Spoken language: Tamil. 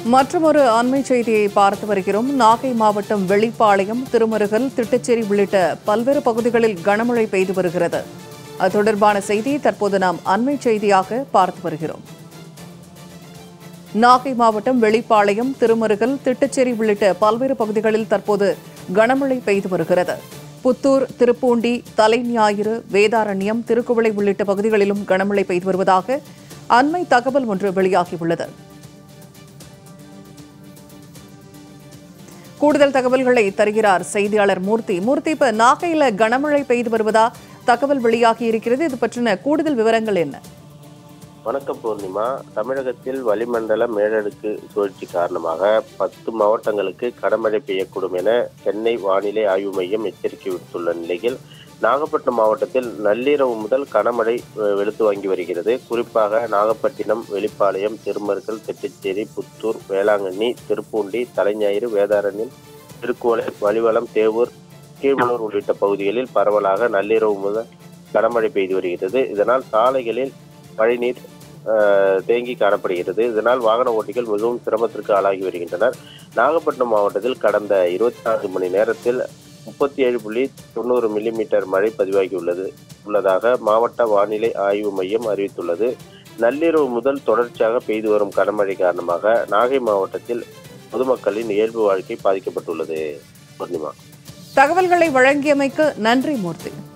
மற்றொரு அண்மை செய்தியை பார்த்து வருகிறோம் நாகை மாவட்டம் வெளிப்பாளையம் திருமருகல் திட்டச்சேரி உள்ளிட்ட பல்வேறு பகுதிகளில் கனமழை பெய்து வருகிறது அது தொடர்பான செய்தியை தற்போது நாம் அண்மை செய்தியாக பார்த்து வருகிறோம் நாகை மாவட்டம் வெளிப்பாளையம் திருமருகல் திட்டச்சேரி உள்ளிட்ட பல்வேறு பகுதிகளில் தற்போது கனமழை பெய்து வருகிறது புத்தூர் திருப்பூண்டி தலைஞாயிறு வேதாரண்யம் திருக்குவளை உள்ளிட்ட பகுதிகளிலும் கனமழை பெய்து வருவதாக அண்மை தகவல் ஒன்று வெளியாகியுள்ளது கூடுதல் தகவல்களை தருகிறார் செய்தியாளர் மூர்த்தி மூர்த்தி இப்ப நாகையில கனமழை பெய்து வருவதா தகவல் வெளியாகி இருக்கிறது இது பற்றின கூடுதல் விவரங்கள் என்ன வணக்கம் பூர்ணிமா தமிழகத்தில் வளிமண்டல மேலடுக்கு சுழற்சி காரணமாக பத்து மாவட்டங்களுக்கு கனமழை பெய்யக்கூடும் என சென்னை வானிலை ஆய்வு மையம் எச்சரிக்கை விடுத்துள்ள நிலையில் நாகப்பட்டினம் மாவட்டத்தில் நள்ளிரவு முதல் கனமழை அஹ், வெளுத்து வாங்கி வருகிறது குறிப்பாக நாகப்பட்டினம் வெளிப்பாளையம் திருமருகல் திட்டச்சேரி புத்தூர் வேளாங்கண்ணி திருப்பூண்டி தலைஞாயிறு வேதாரண்யம் திருக்கோளை வலிவலம் தேவூர் கீழ்மலூர் உள்ளிட்ட பகுதிகளில் பரவலாக நள்ளிரவு முதல் கனமழை பெய்து வருகிறது இதனால் சாலைகளில் மழைநீர் அஹ், தேங்கி காணப்படுகிறது இதனால் வாகன ஓட்டிகள் மிகவும் சிரமத்திற்கு ஆளாகி வருகின்றனர் நாகப்பட்டினம் மாவட்டத்தில் கடந்த இருபத்தி நான்கு மணி நேரத்தில் முப்பத்தி ஏழு புள்ளி தொண்ணூறு மில்லிமீட்டர் மழை பதிவாகியுள்ளது உள்ளதாக மாவட்ட வானிலை ஆய்வு மையம் அறிவித்துள்ளது நள்ளிரவு முதல் தொடர்ச்சியாக பெய்து வரும் கனமழை காரணமாக நாகை மாவட்டத்தில் பொதுமக்களின் இயல்பு வாழ்க்கை பாதிக்கப்பட்டுள்ளது பூர்ணிமா தகவல்களை வழங்கியமைக்கு நன்றி மூர்த்தி